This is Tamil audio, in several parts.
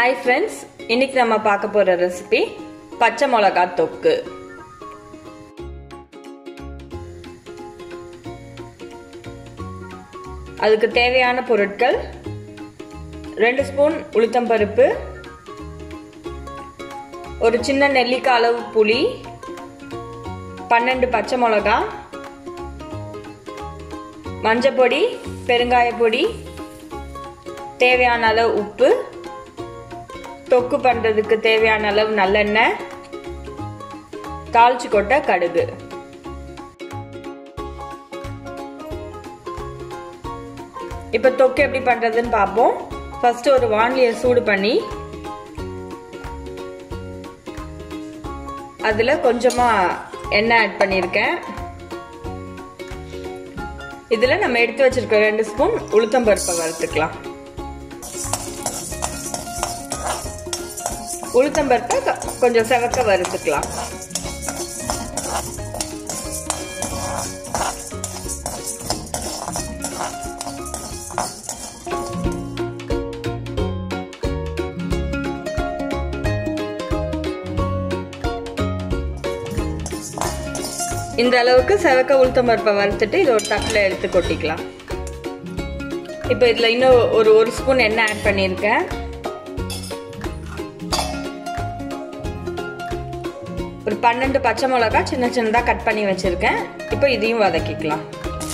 ஹாய் ஃப்ரெண்ட்ஸ் இன்னைக்கு நம்ம பார்க்க போற ரெசிபி பச்சை மிளகா தொக்கு அதுக்கு தேவையான பொருட்கள் ரெண்டு ஸ்பூன் உளுத்தம்பருப்பு ஒரு சின்ன நெல்லிக்காய் அளவு புளி பன்னெண்டு பச்சை மிளகா மஞ்சப்பொடி பெருங்காயப்பொடி தேவையான அளவு உப்பு தொக்கு பண்ணுறதுக்கு தேவையான அளவு நல்லெண்ணெய் தாளிச்சு கொட்ட கடுகு இப்போ தொக்கு எப்படி பண்ணுறதுன்னு பார்ப்போம் ஃபர்ஸ்ட் ஒரு வானிலையை சூடு பண்ணி அதில் கொஞ்சமாக எண்ணெய் ஆட் பண்ணியிருக்கேன் இதில் நம்ம எடுத்து வச்சிருக்க ரெண்டு ஸ்பூன் உளுத்தம்பருப்பை வறுத்துக்கலாம் உளுத்தம்பருப்பை கொஞ்சம் செவக்க வறுத்துக்கலாம் இந்த அளவுக்கு செவக்க உளுத்தம்பருப்பை வறுத்துட்டு இதை ஒரு தட்டில் எடுத்து கொட்டிக்கலாம் இப்போ இதில் இன்னும் ஒரு ஒரு ஸ்பூன் எண்ணெய் ஆட் பண்ணியிருக்கேன் ஒரு பன்னெண்டு பச்சை மிளகா சின்ன சின்னதாக கட் பண்ணி வச்சுருக்கேன் இப்போ இதையும் வதக்கிக்கலாம்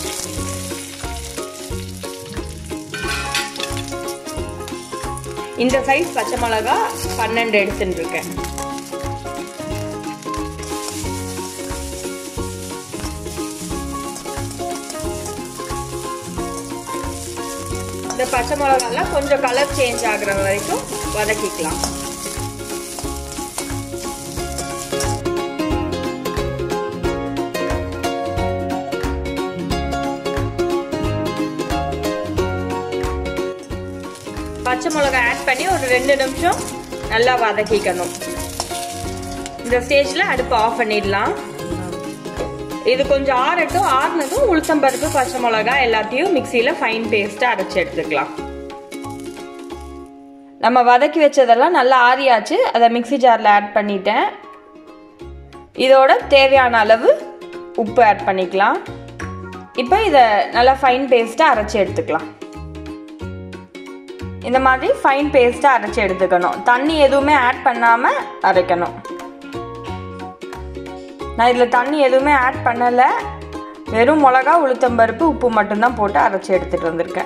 இந்த சைஸ் பச்சை மிளகா பன்னெண்டு எடுத்துட்டு இருக்கேன் இந்த பச்சை மிளகாலாம் கொஞ்சம் கலர் சேஞ்ச் ஆகுற வரைக்கும் வதக்கிக்கலாம் பச்சை மிளகாய் ஆட் பண்ணி ஒரு ரெண்டு நிமிஷம் நல்லா வதக்கிக்கணும் இந்த ஸ்டேஜில் அடுப்பு ஆஃப் பண்ணிடலாம் இது கொஞ்சம் ஆறட்டும் ஆறுனதும் உளுத்தம்பருப்பு பச்சை மிளகா எல்லாத்தையும் மிக்சியில் ஃபைன் பேஸ்ட்டாக அரைச்சி எடுத்துக்கலாம் நம்ம வதக்கி வச்சதெல்லாம் நல்லா ஆறியாச்சு அதை மிக்சி ஜாரில் ஆட் பண்ணிட்டேன் இதோட தேவையான அளவு உப்பு ஆட் பண்ணிக்கலாம் இப்போ இதை நல்லா ஃபைன் பேஸ்ட்டாக அரைச்சி எடுத்துக்கலாம் இந்த மாதிரி ஃபைன் பேஸ்ட்டாக அரைச்சி எடுத்துக்கணும் தண்ணி எதுவுமே ஆட் பண்ணாமல் அரைக்கணும் நான் இதில் தண்ணி எதுவுமே ஆட் பண்ணலை வெறும் மிளகா உளுத்தம்பருப்பு உப்பு மட்டும்தான் போட்டு அரைச்சி எடுத்துகிட்டு வந்திருக்கேன்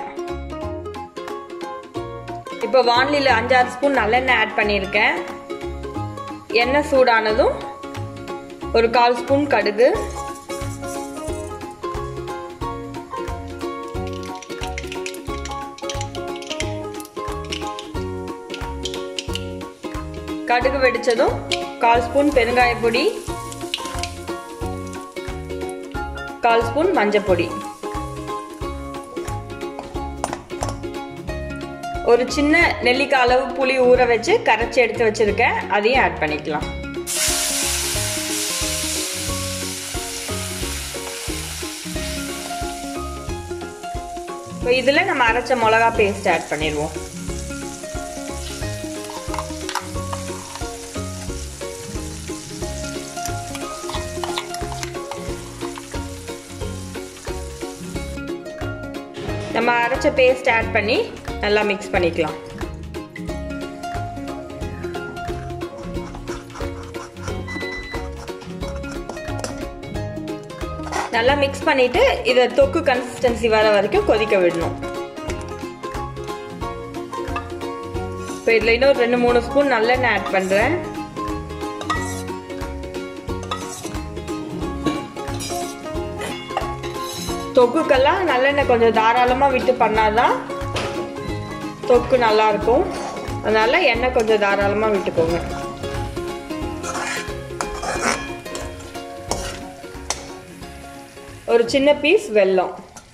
இப்போ வானிலையில் அஞ்சாறு ஸ்பூன் நல்லெண்ணெய் ஆட் பண்ணியிருக்கேன் எண்ணெய் சூடானதும் ஒரு கால் ஸ்பூன் கடுகு கடுகு வெடிச்சதும் கால் ஸ்பூன் பெருங்காய பொடி கால் ஸ்பூன் மஞ்சப்பொடி ஒரு சின்ன நெல்லிக்காய் அளவு புளி ஊற வச்சு கரைச்சி எடுத்து வச்சிருக்கேன் அதையும் ஆட் பண்ணிக்கலாம் இப்போ இதில் நம்ம அரைச்ச மிளகா பேஸ்ட் ஆட் பண்ணிடுவோம் நம்ம அரைச்ச பேஸ்ட் ஆட் பண்ணி நல்லா மிக்ஸ் பண்ணிக்கலாம் நல்லா மிக்ஸ் பண்ணிட்டு இதை தொக்கு கன்சிஸ்டன்சி வர வரைக்கும் கொதிக்க விடணும் இப்போ இதில் இன்னும் ரெண்டு மூணு ஸ்பூன் நல்லெண்ணெய் ஆட் பண்ணுறேன் தொக்குக்கெல்லாம் நல்லெண்ணெய் கொஞ்சம் தாராளமாக விட்டு பண்ணாதான் தொக்கு நல்லா இருக்கும் அதனால எண்ணெய் கொஞ்சம் தாராளமாக விட்டுக்கோங்க ஒரு சின்ன பீஸ் வெல்லம்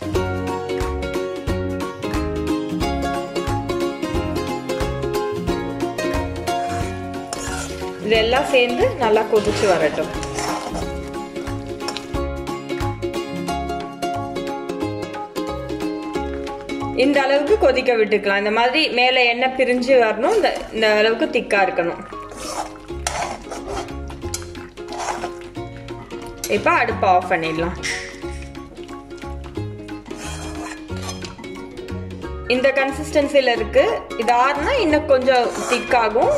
இதெல்லாம் சேர்ந்து நல்லா கொதிச்சு வரட்டும் இந்த அளவுக்கு கொதிக்க விட்டுக்கலாம் இந்த மாதிரி மேலே எண்ணெய் பிரிஞ்சு வரணும் இந்த இந்த அளவுக்கு திக்காக இருக்கணும் இப்போ அடுப்பை ஆஃப் பண்ணிடலாம் இந்த கன்சிஸ்டன்சியில் இருக்கு இது ஆறுனா இன்னும் கொஞ்சம் திக்காகும்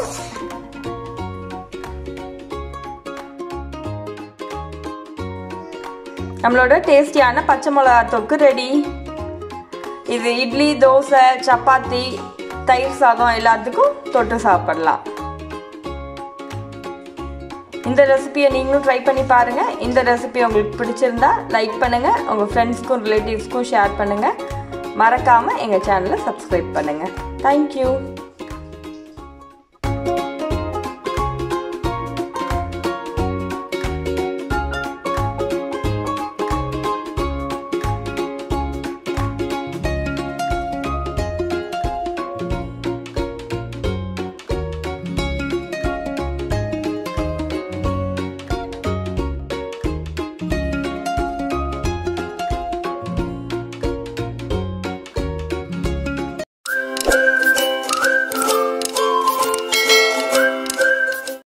நம்மளோட டேஸ்டியான பச்சை மிளகா தொக்கு ரெடி இது இட்லி தோசை சப்பாத்தி தயிர் சாதம் எல்லாத்துக்கும் தொட்டு சாப்பிடலாம் இந்த ரெசிபியை நீங்களும் ட்ரை பண்ணி பாருங்கள் இந்த ரெசிபி உங்களுக்கு பிடிச்சிருந்தா லைக் பண்ணுங்கள் உங்கள் ஃப்ரெண்ட்ஸ்க்கும் ரிலேட்டிவ்ஸ்க்கும் ஷேர் பண்ணுங்கள் மறக்காமல் எங்கள் சேனலை சப்ஸ்கிரைப் பண்ணுங்கள் தேங்க்யூ